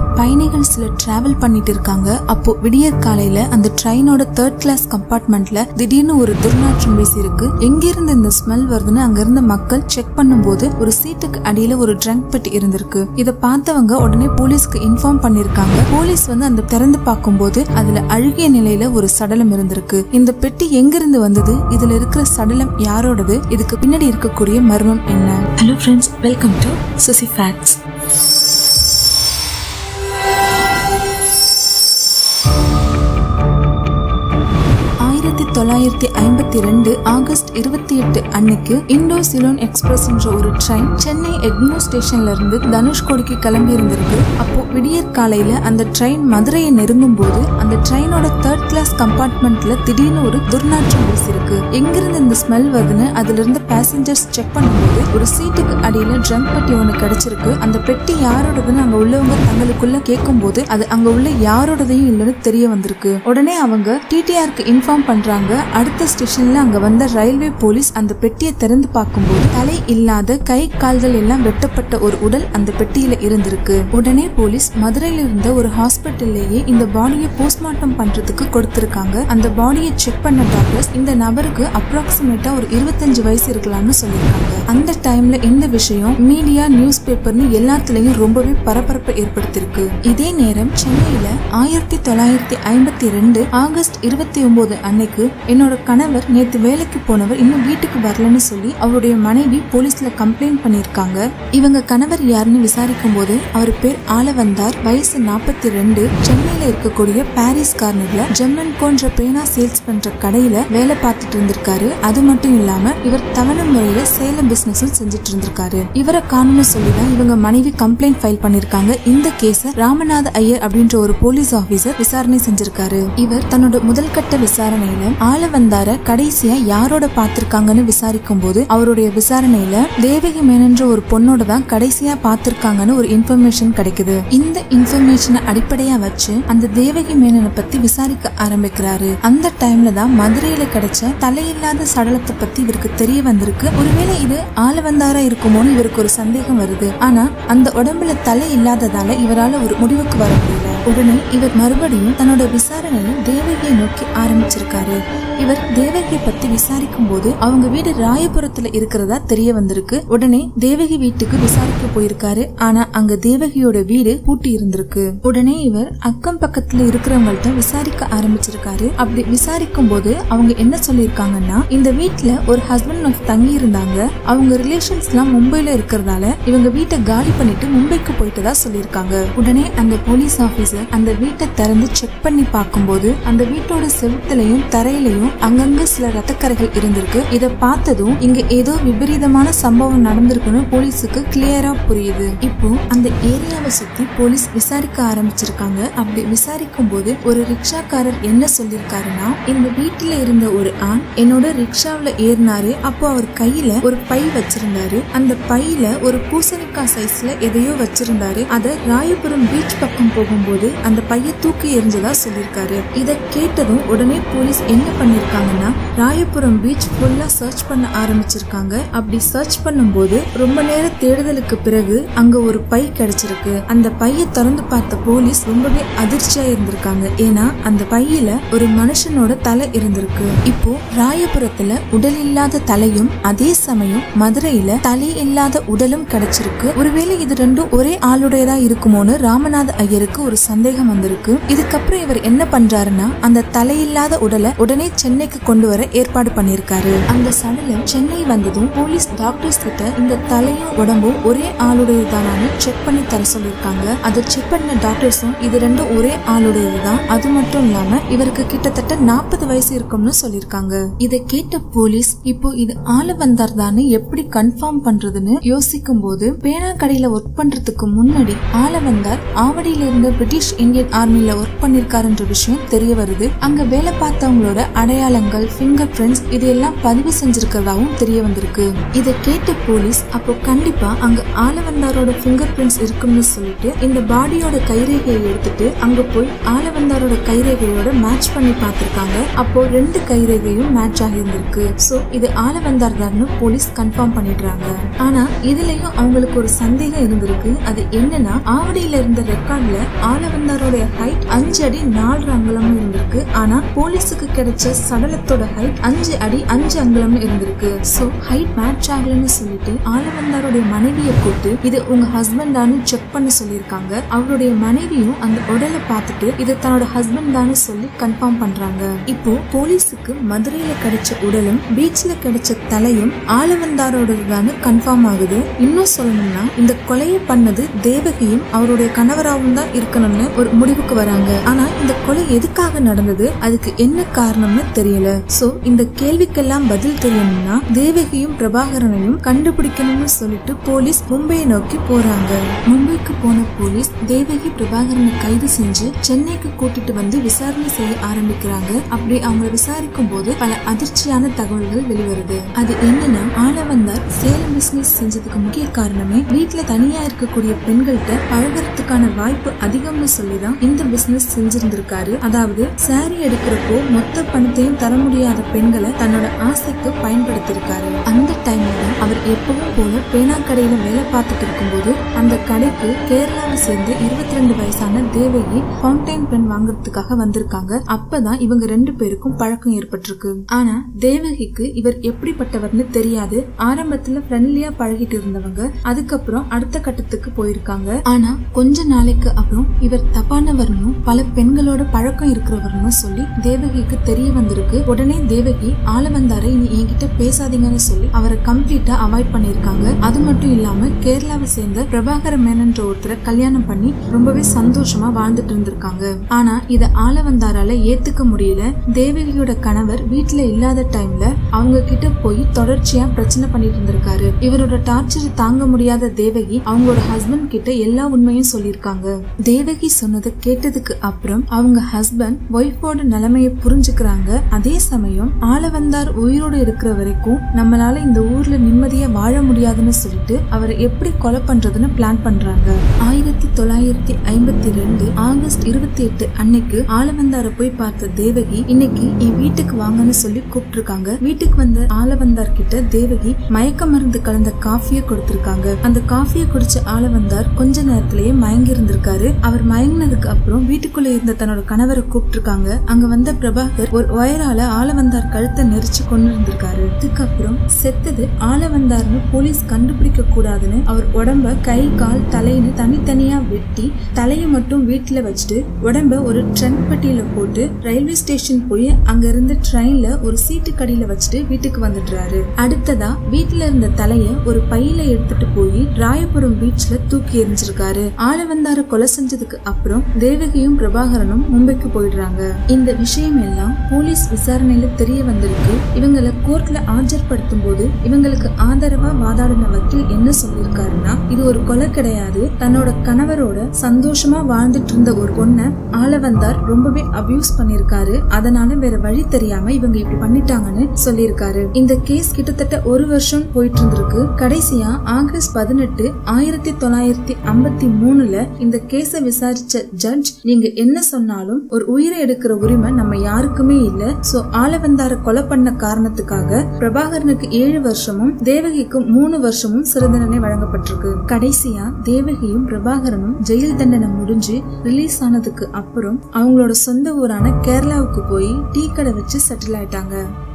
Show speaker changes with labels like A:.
A: பயணிகள் சிலர் டிராவல் பண்ணிட்டு இருக்காங்க அப்போ விடியற் காலையில அந்த ட்ரெயினோட தேர்ட் கிளாஸ் கம்பார்ட்மெண்ட்ல திடீர்னு ஒரு துர்நாற்றம் வீசி இருக்கு எங்க இருந்து இந்த ஸ்மெல் வருதுன்னு அங்க இருந்த மக்கள் செக் பண்ணும்போது ஒரு சீட்டுக்கு அடியில ஒரு ட்ரங்க் பெட்டி இருந்திருக்கு இத பார்த்தவங்க உடனே போலீஸ்க்கு இன்ஃபார்ம் பண்ணிருக்காங்க போலீஸ் வந்து அந்த திறந்து பார்க்கும்போது அதுல அழுகிய நிலையில ஒரு சடலம் இருந்திருக்கு இந்த பெட்டி எங்கிருந்து வந்தது இதுல இருக்கிற சடலம் யாரோடது இதுக்கு பின்னாடி இருக்கக்கூடிய மர்மம் என்ன hello friends welcome to Susi facts ஆயிரத்தி தொள்ளாயிரத்தி ஐம்பத்தி ரெண்டு ஆகஸ்ட் இருபத்தி எட்டு அன்னைக்கு இண்டோ சிலோன் எக்ஸ்பிரஸ் என்ற ஒரு ட்ரெயின் சென்னை எக்மோ ஸ்டேஷன்ல இருந்து தனுஷ்கோடிக்கு கிளம்பி இருந்திருக்கு அப்போ விடியற் காலையில அந்த ட்ரெயின் மதுரையை நெருங்கும் போது அந்த ட்ரெயினோட தேர்ட் கிளாஸ் கம்பார்ட்மெண்ட்ல திடீர்னு ஒரு துர்நாற்றம் வீசிருக்கு எங்கிருந்து இந்த ஸ்மெல் வருதுன்னு அதுல இருந்து பேசஞ்சர்ஸ் செக் பண்ணும்போது ஒரு சீட்டுக்கு அடியில ட்ரங்க் பெட்டி ஒண்ணு கிடைச்சிருக்கு அந்த பெட்டி யாரோடதுன்னு அங்க உள்ளவங்க தங்களுக்குள்ள கேட்கும்போது அது அங்க உள்ள யாரோடதையும் இல்லைன்னு தெரிய வந்திருக்கு உடனே அவங்க டிடிஆருக்கு இன்ஃபார்ம் பண்றாங்க அடுத்த ஸ்டேஷன்ல அங்க வந்த ரயில்வே போலீஸ் அந்த பெட்டியை திறந்து பார்க்கும்போது தலை இல்லாத கை கால்கள் எல்லாம் வெட்டப்பட்ட ஒரு உடல் அந்த பெட்டியில இருந்திருக்கு உடனே போலீஸ் மதுரையில இருந்த ஒரு ஹாஸ்பிட்டல்லையே இந்த பாடியை போஸ்ட்மார்ட்டம் பண்றதுக்கு கொடுத்திருக்காங்க அந்த பாடியை செக் பண்ண டாக்டர்ஸ் இந்த நபருக்கு அப்ராக்சிமேட்டா ஒரு இருபத்தஞ்சு வயசு இருக்கலாம்னு சொல்லியிருக்காங்க அந்த டைம்ல இந்த விஷயம் மீடியா நியூஸ் பேப்பர்னு எல்லாத்துலயும் ரொம்பவே பரபரப்பை ஏற்படுத்திருக்கு இதே நேரம் சென்னையில ஆயிரத்தி தொள்ளாயிரத்தி ஐம்பத்தி ரெண்டு ஆகஸ்ட் இருபத்தி ஒன்பது அன்னைக்கு என்னோட கணவர் நேத்து வேலைக்கு போனவர் இன்னும் வீட்டுக்கு வரலன்னு சொல்லி அவருடைய மனைவி போலீஸ்ல கம்ப்ளைண்ட் பண்ணிருக்காங்க இவங்க கணவர் யாருன்னு விசாரிக்கும் போது அவர் பேர் ஆளவந்தார் வயசு நாற்பத்தி ரெண்டு சென்னையில இருக்கக்கூடிய பாரிஸ் கார்னர்ல ஜெம்மன் கோன்ற பேனா சேல்ஸ் பண்ற கடையில வேலை பார்த்துட்டு இருந்திருக்காரு அது மட்டும் இல்லாம இவர் தவணை முறையில சேலம் பிசினஸும் செஞ்சுட்டு இருந்திருக்காரு இவரை காணும்னு சொல்லிதான் இவங்க மனைவி கம்ப்ளைண்ட் ஃபைல் பண்ணிருக்காங்க இந்த கேஸ ராமநாத ஐயர் அப்படின்ற ஒரு போலீஸ் ஆபீசர் விசாரணை செஞ்சிருக்காரு இவர் தன்னோட முதல் கட்ட விசாரணையில ஆள வந்தார கடைசியா யாரோட பார்த்திருக்காங்கன்னு விசாரிக்கும் போது அவருடைய விசாரணையில தேவகி மேனன்ற ஒரு பொண்ணோட தான் கடைசியா பார்த்திருக்காங்கன்னு ஒரு இன்ஃபர்மேஷன் கிடைக்குது இந்த இன்ஃபர்மேஷனை அடிப்படையா வச்சு அந்த தேவகி மேனனை பத்தி விசாரிக்க ஆரம்பிக்கிறாரு அந்த டைம்ல தான் மதுரையில கிடைச்ச தலையில்லாத சடலத்தை பத்தி இவருக்கு தெரிய வந்திருக்கு ஒருவேளை இது ஆள வந்தாரா இருக்குமோன்னு இவருக்கு ஒரு சந்தேகம் வருது ஆனா அந்த உடம்புல தலை இல்லாததால இவரால ஒரு முடிவுக்கு வர முடியல உடனே இவர் மறுபடியும் தன்னோட விசாரணையை தேவகியை நோக்கி ஆரம்பிச்சிருக்காரு இவர் தேவகியை பத்தி விசாரிக்கும் போது அவங்க வீடு ராயபுரத்துல இருக்கிறதா தெரிய வந்திருக்கு உடனே தேவகி வீட்டுக்கு விசாரிக்க போயிருக்காரு ஆனா அங்க தேவகியோட வீடு பூட்டி இருந்திருக்கு உடனே இவர் அக்கம் பக்கத்துல இருக்கிறவங்கள்ட்ட விசாரிக்க ஆரம்பிச்சிருக்காரு அப்படி விசாரிக்கும் போது அவங்க என்ன சொல்லியிருக்காங்கன்னா இந்த வீட்ல ஒரு ஹஸ்பண்ட் ஒய்ஃப் தங்கி இருந்தாங்க அவங்க ரிலேஷன்ஸ் எல்லாம் மும்பைல இருக்கிறதால இவங்க வீட்டை காலி பண்ணிட்டு மும்பைக்கு போயிட்டதா சொல்லியிருக்காங்க உடனே அந்த போலீஸ் ஆபீசர் அந்த வீட்டை திறந்து செக் பண்ணி பார்க்கும்போது அந்த வீட்டோட செவுத்துலயும் தரையிலையும் அங்கங்க சில ரத்தக்கரைகள் இருந்திருக்கு இத பார்த்ததும் இங்க ஏதோ விபரீதமான சம்பவம் நடந்திருக்குன்னு போலீஸுக்கு கிளியரா புரியுது இப்போ அந்த ஏரியாவை சுத்தி போலீஸ் விசாரிக்க ஆரம்பிச்சிருக்காங்க அப்படி விசாரிக்கும் போது ஒரு ரிக்ஷாக்காரர் என்ன சொல்லிருக்காருன்னா இந்த வீட்டுல இருந்த ஒரு ஆண் என்னோட ரிக்ஷாவுல ஏறினாரு அப்போ அவர் கையில ஒரு பை வச்சிருந்தாரு அந்த பையில ஒரு பூசணிக்காய் சைஸ்ல எதையோ வச்சிருந்தாரு அத ராயபுரம் பீச் பக்கம் போகும்போது அந்த பைய தூக்கி எறிஞ்சதா சொல்லியிருக்காரு இத கேட்டதும் உடனே போலீஸ் என்ன பண்ணிருக்காங்கன்னா ராயபுரம் பீச் ஃபுல்லா சர்ச் பண்ண ஆரம்பிச்சிருக்காங்க அப்படி சர்ச் பண்ணும்போது ரொம்ப நேர தேடுதலுக்கு பிறகு அங்க ஒரு பை கிடைச்சிருக்கு அந்த பைய திறந்து பார்த்த போலீஸ் ரொம்பவே அதிர்ச்சியா இருந்திருக்காங்க ஏன்னா அந்த பையில ஒரு மனுஷனோட தலை இருந்திருக்கு இப்போ ராயபுரத்துல உடல் இல்லாத தலையும் அதே சமயம் மதுரையில தலை இல்லாத உடலும் கிடைச்சிருக்கு ஒருவேளை இது ரெண்டும் ஒரே ஆளுடையதா இருக்குமோன்னு ராமநாத ஐயருக்கு ஒரு சந்தேகம் வந்திருக்கு இதுக்கப்புறம் இவர் என்ன பண்றாருன்னா அந்த தலையில்லாத உடலை உடனே சென்னைக்கு கொண்டு வர ஏற்பாடு பண்ணிருக்காரு அந்த சடலம் சென்னை வந்ததும் போலீஸ் டாக்டர்ஸ் கிட்ட இந்த தலையும் உடம்பும் ஒரே ஆளுடையதானு செக் பண்ணி தர சொல்லிருக்காங்க அதை செக் பண்ண டாக்டர்ஸும் இது ரெண்டும் ஒரே ஆளுடையதுதான் அது மட்டும் இல்லாம இவருக்கு கிட்டத்தட்ட நாற்பது வயசு இருக்கும்னு சொல்லிருக்காங்க இதை கேட்ட போலீஸ் இப்போ இது ஆள வந்தார் தானே எப்படி கன்ஃபார்ம் பண்றதுன்னு யோசிக்கும் போது பேனா கடையில ஒர்க் பண்றதுக்கு முன்னாடி ஆள வந்தார் ஆவடியில இருந்த பிரிட்டிஷ் பிரிட்டிஷ் இந்தியன் ஆர்மில ஒர்க் பண்ணிருக்காருன்ற விஷயம் தெரிய வருது அங்க வேலை பார்த்தவங்களோட அடையாளங்கள் ஃபிங்கர் பிரிண்ட்ஸ் இது எல்லாம் பதிவு செஞ்சிருக்கிறதாவும் தெரிய வந்திருக்கு இதை கேட்ட போலீஸ் அப்போ கண்டிப்பா அங்க ஆலவந்தாரோட ஃபிங்கர் பிரிண்ட்ஸ் இருக்கும்னு சொல்லிட்டு இந்த பாடியோட கைரேகையை எடுத்துட்டு அங்க போய் ஆலவந்தாரோட கைரேகையோட மேட்ச் பண்ணி பார்த்திருக்காங்க அப்போ ரெண்டு கைரேகையும் மேட்ச் ஆகியிருந்திருக்கு சோ இது ஆலவந்தார் தான்னு போலீஸ் கன்ஃபார்ம் பண்ணிடுறாங்க ஆனா இதுலயும் அவங்களுக்கு ஒரு சந்தேகம் இருந்திருக்கு அது என்னன்னா ஆவடியில இருந்த ரெக்கார்ட்ல ஆலவந்தாரோட ஹைட் அஞ்சு அடி நாலு அங்குலம்னு இருந்திருக்கு ஆனா போலீஸுக்கு கிடைச்ச சடலத்தோட ஹைட் அஞ்சு அடி அஞ்சு அங்குலம்னு இருந்திருக்கு சோ ஹைட் மேட்ச் ஆகலன்னு சொல்லிட்டு ஆலவந்தாரோடைய மனைவியை கூப்பிட்டு இது உங்க ஹஸ்பண்டான்னு செக் பண்ண சொல்லியிருக்காங்க அவருடைய மனைவியும் அந்த உடலை பார்த்துட்டு இது தன்னோட ஹஸ்பண்ட் தான்னு சொல்லி கன்ஃபார்ம் பண்றாங்க இப்போ போலீஸுக்கு மதுரையில கிடைச்ச உடலும் பீச்ல கிடைச்ச தலையும் ஆலவந்தாரோடதுதான்னு கன்ஃபார்ம் ஆகுது இன்னும் சொல்லணும்னா இந்த கொலையை பண்ணது தேவகியும் அவருடைய கணவராகவும் தான் இருக்கணும்னு ஒரு முடிவுக்கு வராங்க ஆனா இந்த கொலை எதுக்காக நடந்தது அதுக்கு என்ன காரணம்னு தெரியல சோ இந்த கேள்விக்கெல்லாம் பதில் தெரியணும்னா தேவகியும் பிரபாகரனையும் கண்டுபிடிக்கணும்னு சொல்லிட்டு போலீஸ் மும்பையை நோக்கி போறாங்க மும்பைக்கு போன போலீஸ் தேவகி பிரபாகரனை கைது செஞ்சு சென்னைக்கு கூட்டிட்டு வந்து விசாரணை செய்ய ஆரம்பிக்கிறாங்க அப்படி அவங்கள விசாரிக்கும் போது பல அதிர்ச்சியான தகவல்கள் வெளிவருது அது என்னன்னா ஆளவந்தார் சேலம் பிசினஸ் செஞ்சதுக்கு முக்கிய காரணமே வீட்டுல தனியா இருக்கக்கூடிய பெண்கள்கிட்ட பழகுறதுக்கான வாய்ப்பு அதிகம்னு சொல்லிதான் இந்த பிசினஸ் செஞ்சிருந்திருக்காரு அதாவது சாரி எடுக்கிறப்போ மொத்த பணத்தையும் தர முடியாத பெண்களை தன்னோட ஆசைக்கு பயன்படுத்தியிருக்காரு அந்த டைம்ல தான் அவர் எப்பவும் போல பேனா கடையில வேலை பார்த்துட்டு இருக்கும்போது அந்த கடைக்கு கேரளாவை சேர்ந்து இருபத்தி ரெண்டு வயசான தேவகி ஃபவுண்டைன் பென் வாங்குறதுக்காக வந்திருக்காங்க அப்பதான் இவங்க ரெண்டு பேருக்கும் பழக்கம் ஏற்பட்டிருக்கு ஆனா தேவகிக்கு இவர் எப்படிப்பட்டவர்னு தெரியாது ஆரம்பத்துல ஃப்ரெண்ட்லியா பழகிட்டு இருந்தவங்க அதுக்கப்புறம் அடுத்த கட்டத்துக்கு போயிருக்காங்க ஆனா கொஞ்ச நாளைக்கு அப்புறம் இவர் தப்பானவர்னு பல பெண்களோட பழக்கம் இருக்கிறவர்னு சொல்லி தேவகிக்கு தெரிய வந்திருக்கு உடனே தேவகி ஆளவந்தாரை நீ என்கிட்ட பேசாதீங்கன்னு சொல்லி அவரை கம்ப்ளீட்டா அவாய்ட் பண்ணிருக்காங்க அது மட்டும் இல்லாம கேரளாவை சேர்ந்த பிரபாகர மேனன்ற ஒருத்தரை கல்யாணம் பண்ணி ரொம்பவே சந்தோஷமா வாழ்ந்துட்டு இருந்திருக்காங்க ஆனா இத ஆளவந்தாரால ஏத்துக்க முடியல தேவகியோட கணவர் வீட்டுல இல்லாத டைம்ல அவங்க கிட்ட போய் தொடர்ச்சியா பிரச்சனை பண்ணிட்டு இருந்திருக்காரு இவரோட டார்ச்சர் தாங்க முடியாத தேவகி அவங்களோட ஹஸ்பண்ட் கிட்ட எல்லா உண்மையும் சொல்லியிருக்காங்க தேவகி சொன்னதை கேட்டதுக்கு அப்புறம் அவங்க ஹஸ்பண்ட் ஒய்ஃபோட நிலைமைய புரிஞ்சுக்கிறாங்க அதே சமயம் ஆளவந்தார் உயிரோடு இருக்கிற வரைக்கும் நம்மளால இந்த ஊர்ல நிம்மதியா வாழ முடியாதுன்னு சொல்லிட்டு அவரை எப்படி கொலை பண்றதுன்னு பிளான் பண்றாங்க ஆயிரத்தி தொள்ளாயிரத்தி ஐம்பத்தி ரெண்டு ஆகஸ்ட் இருபத்தி எட்டு அன்னைக்கு ஆளவந்தார போய் பார்த்த தேவகி இன்னைக்கு என் வீட்டுக்கு வாங்கன்னு சொல்லி கூப்பிட்டிருக்காங்க வீட்டுக்கு வந்த ஆளவந்தார் கிட்ட தேவகி மயக்க மருந்து கலந்த காஃபிய கொடுத்திருக்காங்க அந்த காஃபிய குடிச்ச ஆளவந்தார் கொஞ்ச நேரத்திலேயே மயங்கி இருந்திருக்காரு அவர் மயங்கினதுக்கு அப்புறம் வீட்டுக்குள்ள இருந்த தன்னோட கணவரை கூப்பிட்டிருக்காங்க அங்க வந்த பிரபாகர் ஒரு ஒயரால ஆளவந்தார் கழுத்தை நெரிச்சு கொண்டு இருந்திருக்காரு அதுக்கப்புறம் செத்தது ஆளவந்தார்னு போலீஸ் கண்டுபிடிக்க கூடாதுன்னு அவர் உடம்ப கை கால் தலைன்னு தனித்தனியா வெட்டி தலையை மட்டும் வீட்டுல வச்சுட்டு உடம்ப ஒரு ட்ரெண்ட் பெட்டியில போட்டு ரயில்வே ஸ்டேஷன் போய் அங்க இருந்த ட்ரெயின்ல ஒரு சீட்டு கடியில வச்சுட்டு வீட்டுக்கு வந்துடுறாரு அடுத்ததா வீட்டுல இருந்த தலைய ஒரு பையில எடுத்துட்டு போய் ராயபுரம் பீச்ல தூக்கி எரிஞ்சிருக்காரு ஆளவந்தார கொலை செஞ்சதுக்கு அப்புறம் தேவகியும் பிரபாகரனும் மும்பைக்கு போயிடுறாங்க இந்த விஷயம் எல்லாம் போலீஸ் விசாரணையில தெரிய வந்திருக்கு இவங்களை கோர்ட்ல ஆஜர்படுத்தும் போது இவங்களுக்கு ஆதரவா வாதாடின வக்கீல் என்ன சொல்லியிருக்காருன்னா இது ஒரு கொலை கிடையாது தன்னோட கணவரோட சந்தோஷமா வாழ்ந்துட்டு இருந்த ஒரு பொண்ணை ஆளவந்தார் ரொம்பவே அபியூஸ் பண்ணிருக்காரு அதனால வேற வழி தெரியாம இவங்க இப்படி பண்ணிட்டாங்கன்னு சொல்லியிருக்காரு இந்த கேஸ் கிட்டத்தட்ட ஒரு வருஷம் போயிட்டு இருந்திருக்கு கடைசியா ஆகஸ்ட் பதினெட்டு ஆயிரத்தி தொள்ளாயிரத்தி ஐம்பத்தி மூணுல இந்த கேஸ விசாரிச்ச ஜட்ஜ் நீங்க என்ன சொன்னாலும் ஒரு உயிரை எடுக்கிற உரிமை நம்ம யாருக்குமே இல்ல சோ ஆளவந்தார கொலை பண்ண காரணத்துக்காக பிரபாகரனுக்கு ஏழு வருஷமும் தேவகிக்கு மூணு வருஷமும் சிறை தண்டனை வழங்கப்பட்டிருக்கு கடைசியா தேவகியும் பிரபாகரனும் ஜெயில் தண்டனை முடிஞ்சு ரிலீஸ் ஆனதுக்கு அப்புறம் அவங்களோட சொந்த ஊரான கேரளாவுக்கு போய் டீ கடை வச்சு செட்டில் ஆயிட்டாங்க